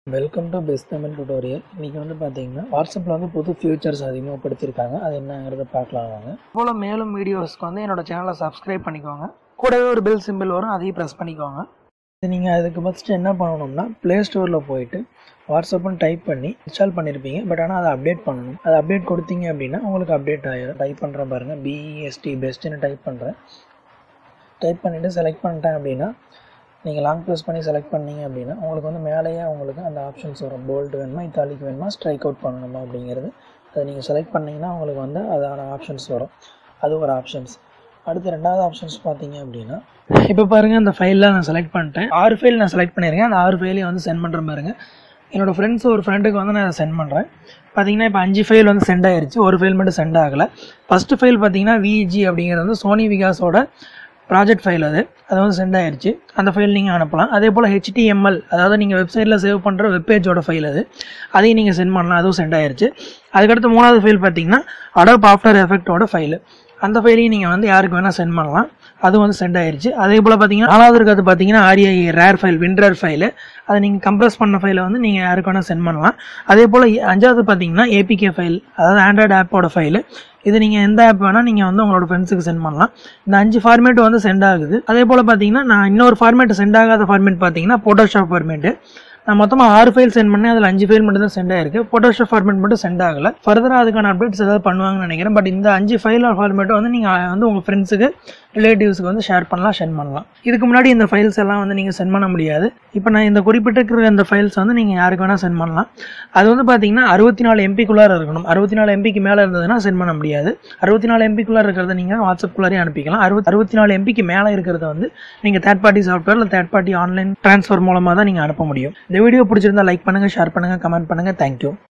welcome to best Tamil tutorial இன்றைக்கி வந்து பார்த்தீங்கன்னா வாட்ஸ்அப்பில் வந்து புது ஃபியூச்சர்ஸ் அதிகமாகப்படுத்தியிருக்காங்க அது என்னங்கிறத பார்க்கலாம் வாங்க போல் மேலும் வீடியோஸ்க்கு வந்து என்னோட சேனலை சப்ஸ்கிரைப் பண்ணிக்கோங்க கூடவே ஒரு பெல் சிம்பிள் வரும் அதையும் ப்ரெஸ் பண்ணிக்கோங்க நீங்கள் அதுக்கு ஃபஸ்ட்டு என்ன பண்ணணும்னா ப்ளே ஸ்டோரில் போயிட்டு வாட்ஸ்அப்னு டைப் பண்ணி இன்ஸ்டால் பண்ணியிருப்பீங்க பட் ஆனால் அதை அப்டேட் பண்ணணும் அதை அப்டேட் கொடுத்தீங்க அப்படின்னா உங்களுக்கு அப்டேட் ஆகிடும் டைப் பண்ணுறேன் பாருங்கள் பிஇஎஸ்டி பெஸ்ட்டுன்னு டைப் பண்ணுறேன் டைப் பண்ணிவிட்டு செலக்ட் பண்ணிட்டேன் அப்படின்னா நீங்கள் லாங் ப்ரெஸ் பண்ணி செலக்ட் பண்ணீங்க அப்படின்னா உங்களுக்கு வந்து மேலேயே உங்களுக்கு அந்த ஆப்ஷன்ஸ் வரும் போல்டு வேணுமா இத்தாலிக்கு வேணுமா ஸ்ட்ரைக் அவுட் பண்ணணுமா அப்படிங்கிறது அதை நீங்கள் செலக்ட் பண்ணிங்கன்னா உங்களுக்கு வந்து அதான ஆப்ஷன்ஸ் வரும் அது ஒரு ஆப்ஷன்ஸ் அடுத்து ரெண்டாவது ஆப்ஷன்ஸ் பார்த்தீங்க அப்படின்னா இப்போ பாருங்கள் அந்த ஃபைலில் நான் செலக்ட் பண்ணிட்டேன் ஆறு ஃபைல் நான் செலக்ட் பண்ணியிருக்கேன் அந்த ஆறு ஃபைலையும் வந்து சென்ட் பண்ணுற பாருங்க என்னோடய ஃப்ரெண்ட்ஸ் ஒரு ஃப்ரெண்டுக்கு வந்து நான் அதை சென்ட் பண்ணுறேன் பார்த்தீங்கன்னா இப்போ அஞ்சு ஃபைல் வந்து சென்ட் ஆயிருச்சு ஒரு ஃபைல் மட்டும் சென்ட் ஆகலை ஃபஸ்ட்டு ஃபைல் பார்த்தீங்கன்னா விஜி அப்படிங்கிறது வந்து சோனி விகாஸோட ப்ராஜெக்ட் ஃபைல் அது அது வந்து சென்ட் ஆயிருச்சு அந்த ஃபைல் நீங்கள் அனுப்பலாம் அதே போல் ஹெச்டிஎம்எல் அதாவது நீங்கள் வெப்சைட்டில் சேவ் பண்ணுற வெப்பேஜோட ஃபைல் அது அதையும் நீங்கள் சென்ட் பண்ணலாம் அதுவும் சென்ட் ஆயிருச்சு அதுக்கடுத்து மூணாவது ஃபைல் பார்த்தீங்கன்னா அடோப் ஆஃப்டர் எஃபெக்டோட ஃபைலு அந்த ஃபைலையும் நீங்கள் வந்து யாருக்கு வேணால் சென்ட் பண்ணலாம் அது வந்து சென்ட் ஆயிருச்சு அதே போல் பார்த்தீங்கன்னா நாலாவது இருக்கிறது பார்த்தீங்கன்னா ஆர்ஐ ரேர் ஃபைல் வின்ரர் ஃபைலு அதை நீங்கள் கம்ப்ரஸ் பண்ண ஃபைலை வந்து நீங்கள் யாருக்கு வேணால் சென்ட் பண்ணலாம் அதே போல் அஞ்சாவது பார்த்தீங்கன்னா ஏபிகே ஃபைல் அதாவது ஆண்ட்ராய்டு ஆப்போட ஃபைலு இது நீங்கள் எந்த ஆப் வேணால் நீங்கள் வந்து உங்களோட ஃப்ரெண்ட்ஸுக்கு சென்ட் பண்ணலாம் இந்த அஞ்சு ஃபார்மேட் வந்து சென்ட் ஆகுது அதே போல் பார்த்தீங்கன்னா நான் இன்னொரு ஃபார்மேட் சென்ட் ஆகாத ஃபார்மேட் பார்த்தீங்கன்னா ஃபோட்டோஷாப் ஃபார்மேட்டு நான் மொத்தமாக ஆறு ஃபைல் சென்ட் பண்ணேன் அதில் அஞ்சு ஃபைல் மட்டும் தான் சென்ட் ஆயிருக்கு ஃபோட்டோஷாப் ஃபார்மேட் மட்டும் சென்ட் ஆகலை ஃபர்தராக அதுக்கான அப்டேட்ஸ் ஏதாவது பண்ணுவாங்கன்னு நினைக்கிறேன் பட் இந்த அஞ்சு ஃபைல் ஃபார்மேட்டும் வந்து நீங்கள் வந்து உங்கள் ஃப்ரெண்ட்ஸுக்கு ரிலேட்டிவ்ஸுக்கு வந்து ஷேர் பண்ணலாம் சென்ட் பண்ணலாம் இதுக்கு முன்னாடி இந்த ஃபைல்ஸ் எல்லாம் வந்து நீங்கள் சென்ட் பண்ண முடியாது இப்போ நான் இந்த குறிப்பிட்டிருக்கிற இந்த ஃபைல்ஸ் வந்து நீங்கள் யாருக்கு வேணால் சென்ட் பண்ணலாம் அது வந்து பார்த்தீங்கன்னா அறுபத்தி நாலு எம்பிக்குள்ளார இருக்கணும் அறுபத்தி நாலு எம்பிக்கு மேலே இருந்ததுன்னா சென்ட் பண்ண முடியாது அறுபத்தி நாலு எம்பிக்குள்ளார இருக்கிறத நீங்கள் வாட்ஸ்அப்புக்குள்ளாரே அனுப்பிக்கலாம் அறுபத் அறுபத்தி நாலு எம்பிக்கு மேலே இருக்கிறத வந்து நீங்கள் தேர்ட் பார்ட்டி சாஃப்ட்வேர் இல்லை தேர்ட் பார்ட்டி ஆன்லைன் ட்ரான்ஸ்ஃபர் மூலமாக தான் நீங்கள் அனுப்ப முடியும் இந்த வீடியோ பிடிச்சிருந்தா லைக் பண்ணுங்கள் ஷேர் பண்ணுங்கள் கமெண்ட் பண்ணுங்கள் தேங்க்யூ